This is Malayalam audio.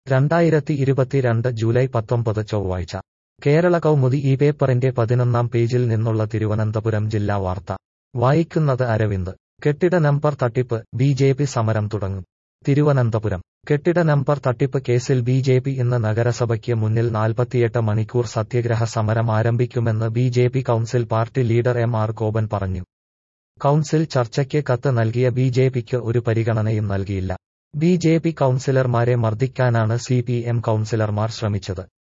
രണ്ടായിരത്തി ഇരുപത്തിരണ്ട് ജൂലൈ പത്തൊമ്പത് ചൊവ്വാഴ്ച കേരള കൗമുദി ഈ പേപ്പറിന്റെ പതിനൊന്നാം പേജിൽ നിന്നുള്ള തിരുവനന്തപുരം ജില്ലാ വാർത്ത വായിക്കുന്നത് അരവിന്ദ് കെട്ടിട നമ്പർ തട്ടിപ്പ് ബി ജെ പി സമരം തുടങ്ങും തിരുവനന്തപുരം കെട്ടിട നമ്പർ തട്ടിപ്പ് കേസിൽ ബി ജെ പി ഇന്ന് നഗരസഭയ്ക്ക് മുന്നിൽ നാൽപ്പത്തിയെട്ട് മണിക്കൂർ സത്യഗ്രഹ സമരം ആരംഭിക്കുമെന്ന് B J P council party leader M R Gopan പറഞ്ഞു കൌൺസിൽ ചർച്ചയ്ക്ക് കത്ത് നൽകിയ ബി ജെ പിക്ക് ഒരു പരിഗണനയും നൽകിയില്ല ബി ജെ പി കൌൺസിലർമാരെ മർദ്ദിക്കാനാണ് സി പി എം കൌൺസിലർമാർ ശ്രമിച്ചത്